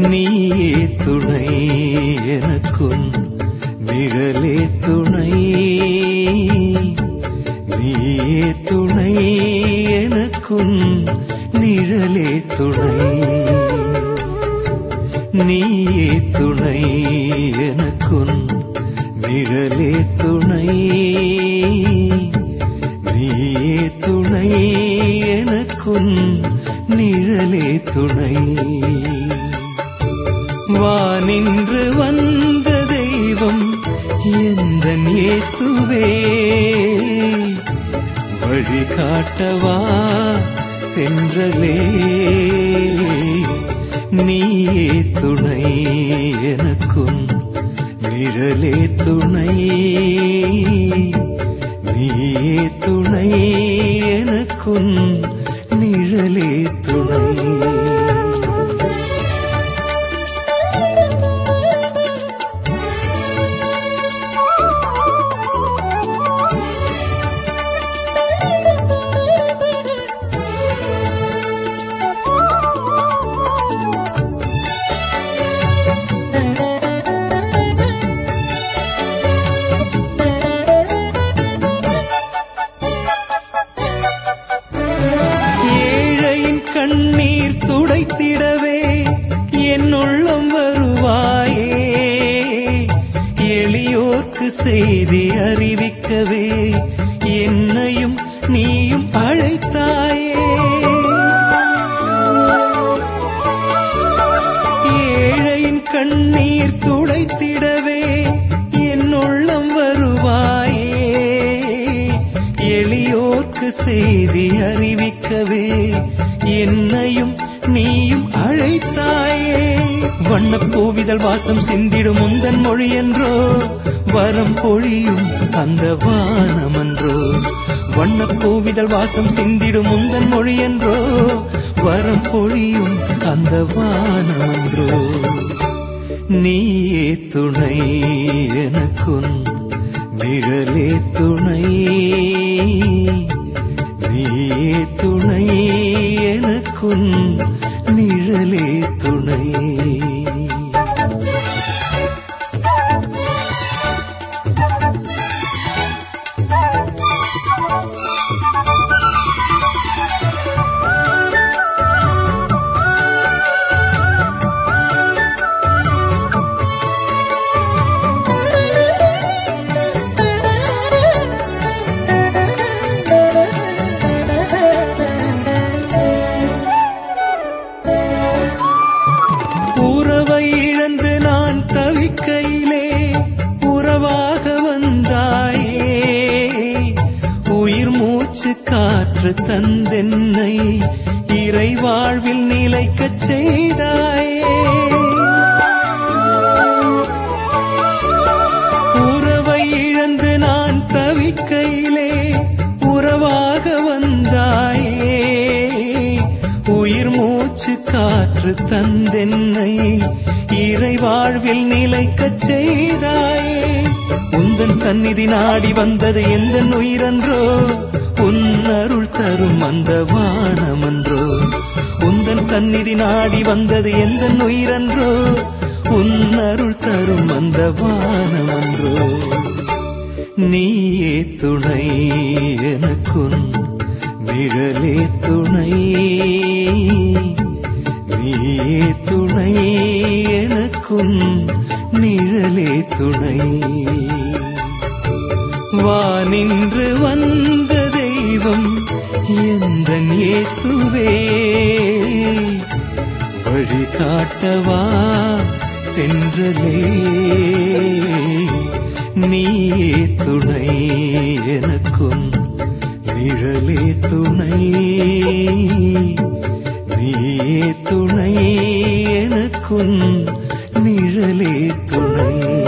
நீயே துணை எனக்குன் நிழலே துணை நீயே துணை எனக்குன் நிழலே துணை நீயே துணை எனக்குன் நிழலே துணை நீயே துணை எனக்குன் நிழலே துணை வானின்று வந்த தெய்வம் எந்த இயேசுவே வழிகாட்டவா தென்றலே நீயே துணை எனக்கும் நிழலே துணை நீயே துணை எனக்கும் நிழலே துணை ஏழையின் கண்ணீர் துடைத்திடவே என் உள்ளம் வருவாயே எளியோர்க்கு செய்தி அறிவிக்கவே என்னையும் நீயும் அழைத்தாயே ஏழையின் கண்ணீர் துடைத்திடவே என் உள்ளம் வருவாயே எளியோர்க்கு செய்தி அறிவிக்கவே என்னையும் நீயும் அழைத்தாயே வண்ணப் பூவிதழ் வாசம் சிந்திடும் உந்தன் மொழி என்றோ வரம் பொழியும் அந்த வானமன்றோ வண்ணப் பூவிதழ் வாசம் சிந்திடும் உந்தன் மொழி என்றோ வரம் பொழியும் அந்த வானமன்றோ நீயே துணை எனக்குன் நிழலே துணை நீயே துணை எனக்குன் நிழலே துணை உறவை இழந்து நான் தவிக்கையிலே உறவாக வந்தாயே உயிர் மூச்சு காற்று தந்தென்னை இறை வாழ்வில் நிலைக்கச் செய்தாயே உறவை இழந்து நான் தவிக்கையிலே உறவாக வந்தாயே உயிர் மூச்சு காற்று தந்தென்னை இறை வாழ்வில் நிலைக்கச் செய்தாயே உந்தன் சந்நிதி நாடி வந்தது எந்த உயிரன்றோ உன் அருள் தரும் அந்த வானமன்றோ உந்தன் சந்நிதி நாடி வந்தது எந்த உயிரன்றோ உன் அருள் தரும் அந்த வானமன்றோ நீயே துணை எனக்குன் நிழலே துணை நீயே துணை எனக்குன் நிழலே துணை வானின்று வந்த தெய்வம் எந்த இயேசுவே வழிகாட்டவா தென்றலே நீயே துணை எனக்கும் நிழலே துணை நீயே துணை எனக்கும் நிழலே துணை